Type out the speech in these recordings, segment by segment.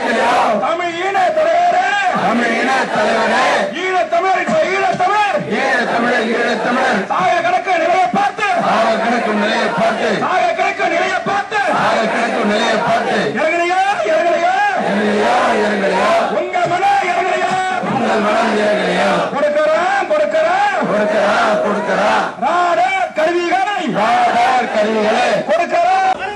எங்களையோ தமிழ் ஈன தலைவரே தமிழ் இன தலைவரே ஈழ தமிழர் ஈழ தமிழர் ஈழ தமிழர் ஈழ தமிழர் சாக கணக்கு நிலையை பார்த்து ஆக கிடக்கும் நிலையை பார்த்து சாக கணக்கு நிலையை பார்த்து ஆக கிடக்கும் நிலையை பார்த்து இறங்குறியா இறங்குறியா எங்களையோ எங்களையோ உங்க மன இறங்குறியா உங்கள் மனம் எங்களையோ கொடுக்கிறேன் கொடுக்கிறேன் கொடுக்கிறா கொடுக்கிறா நாட கருவிகளை ராடார் கருவிகளே கொடுக்கிறேன்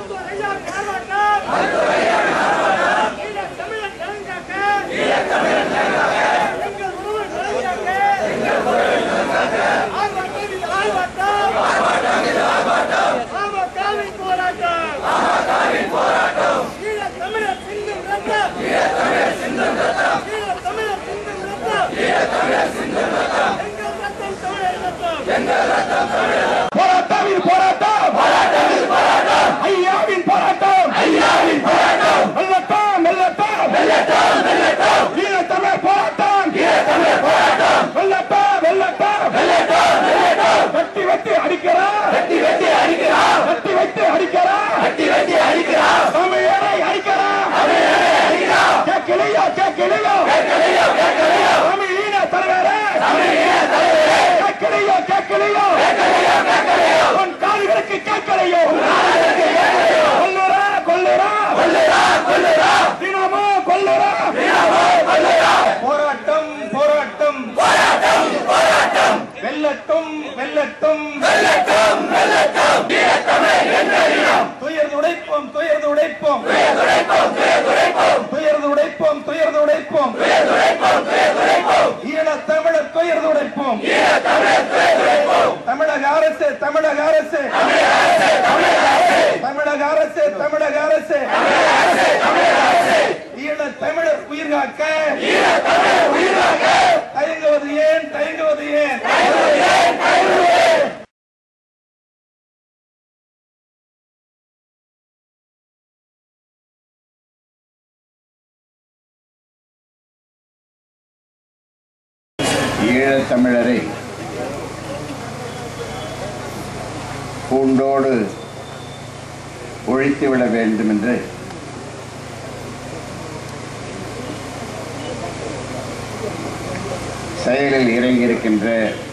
போராட்டம் போராட்டம் ஐயாவின் போராட்டம் ஐயாவின் போராட்டம் வெள்ளட்டம் வெள்ளட்டம் வெள்ளட்டம் வெள்ளட்டம் ஈழ தமிழர் போராட்டம் ஈழ தமிழர் போராட்டம் வெள்ளட்டம் வெள்ளட்டம் வெள்ளட்டம் வெள்ளட்டம் வெட்டி வெட்டி அடிக்கிறா வெட்டி வெட்டி அடிக்கிறா வெட்டி வெட்டி அடிக்கிறா வெட்டி வெட்டி அடிக்கிறா தமிழரை அடிக்கிறா தமிழரை அடிக்கிறா கேட்கலையோ கேட்கலையோ கேட்கலையோ கேட்கலையோ தமிழ் ஈழ தலைவரே தமிழ் ஈழ தலைவரே கேட்கலையோ கேட்கலையோ கேட்கலையோ கேட்கலையோ உன் காதுகளுக்கு கேட்கலையோ கொல்லுறா கொல்லுறா கொல்லுறா கொல்லுறா தினமோ கொல்லுறா தினமோ கொல்லுறா போராட்டம் போராட்டம் போராட்டம் போராட்டம் வெல்லட்டும் வெல்லட்டும் வெல்லட்டும் வெல்லட்டும் துயர்ந்து உடைப்போம் துயர்ந்து உடைப்போம் துயர்ந்து உடைப்போம் துயர்ந்து உடைப்போம் ஈழ தமிழர் துயர்ந்து உடைப்போம் தமிழக அரசு தமிழக அரசு தமிழக அரசு தமிழக அரசு ஈழ தமிழர் உயிர் காக்க தயங்குவது ஏன் தயங்குவது ஏன் ஈழத் தமிழரை பூண்டோடு ஒழித்துவிட வேண்டும் என்று செயலில் இறங்கியிருக்கின்ற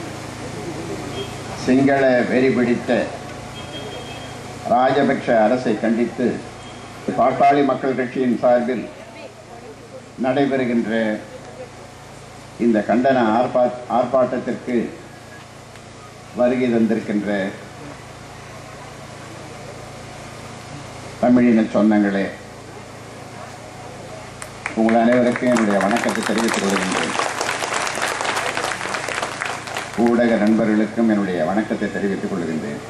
சிங்கள வெறி பிடித்த ராஜபக்ஷ அரசை கண்டித்து பாட்டாளி மக்கள் கட்சியின் சார்பில் நடைபெறுகின்ற இந்த கண்டன ஆர்ப்பா ஆர்ப்பாட்டத்திற்கு வருகை தந்திருக்கின்ற தமிழின சொந்தங்களே உங்கள் அனைவருக்கும் என்னுடைய வணக்கத்தை தெரிவித்துக் கொள்கின்றேன் ஊடக நண்பர்களுக்கும் என்னுடைய வணக்கத்தை தெரிவித்துக் கொள்கின்றேன்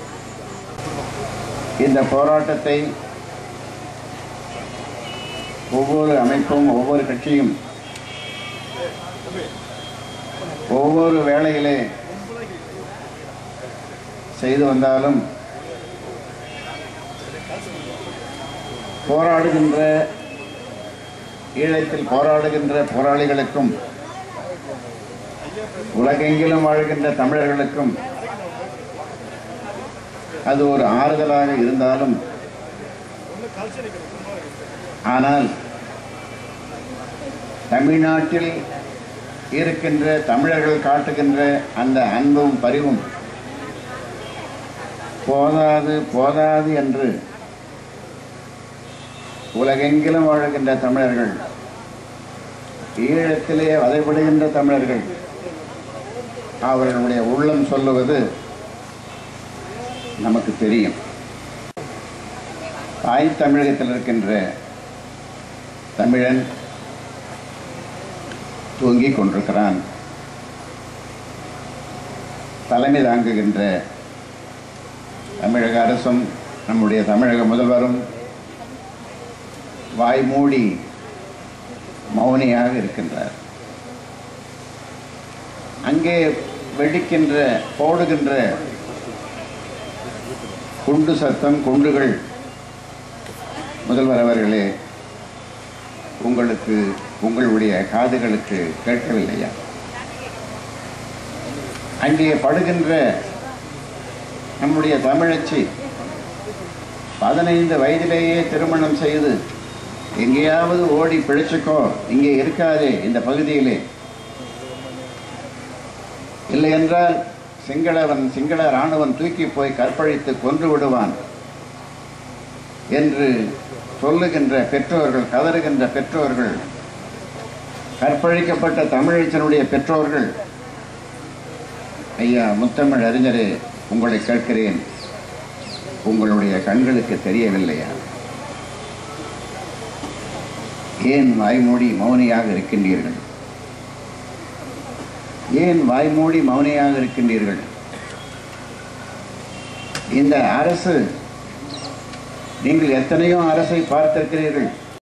இந்த போராட்டத்தை ஒவ்வொரு அமைப்பும் ஒவ்வொரு கட்சியும் ஒவ்வொரு வேளையிலே செய்து வந்தாலும் போராடுகின்ற ஈழத்தில் போராடுகின்ற போராளிகளுக்கும் உலகெங்கிலும் வாழ்கின்ற தமிழர்களுக்கும் அது ஒரு ஆறுதலாக இருந்தாலும் ஆனால் தமிழ்நாட்டில் இருக்கின்ற தமிழர்கள் காட்டுகின்ற அந்த அன்பும் பரிவும் போதாது போதாது என்று உலகெங்கிலும் வாழுகின்ற தமிழர்கள் ஈழத்திலே வதைபடுகின்ற தமிழர்கள் அவர்களுடைய உள்ளம் சொல்லுவது நமக்கு தெரியும் தாய் தமிழகத்தில் இருக்கின்ற தமிழன் தூங்கிக் கொண்டிருக்கிறான் தலைமை தாங்குகின்ற தமிழக அரசும் நம்முடைய தமிழக முதல்வரும் வாய் மூடி மௌனியாக இருக்கின்றார் அங்கே வெடிக்கின்ற போடுகின்ற குண்டு சத்தம் குண்டுகள் முதல்வர் அவர்களே உங்களுக்கு உங்களுடைய காதுகளுக்கு கேட்கவில்லையா அங்கே படுகின்ற நம்முடைய தமிழச்சி பதினைந்து வயதிலேயே திருமணம் செய்து எங்கேயாவது ஓடி பிழைச்சுக்கோ இங்கே இருக்காதே இந்த பகுதியிலே இல்லை என்றால் சிங்களவன் சிங்கள ராணுவன் தூக்கி போய் கற்பழித்து கொன்று விடுவான் என்று சொல்லுகின்ற பெற்றோர்கள் கதறுகின்ற பெற்றோர்கள் கற்பழிக்கப்பட்ட தமிழச்சனுடைய பெற்றோர்கள் ஐயா முத்தமிழ் அறிஞரே உங்களை கேட்கிறேன் உங்களுடைய கண்களுக்கு தெரியவில்லையா ஏன் வாய்மூடி மௌனியாக இருக்கின்றீர்கள் ஏன் வாய்மூடி மௌனியாக இருக்கின்றீர்கள் இந்த அரசு நீங்கள் எத்தனையோ அரசை பார்த்திருக்கிறீர்கள்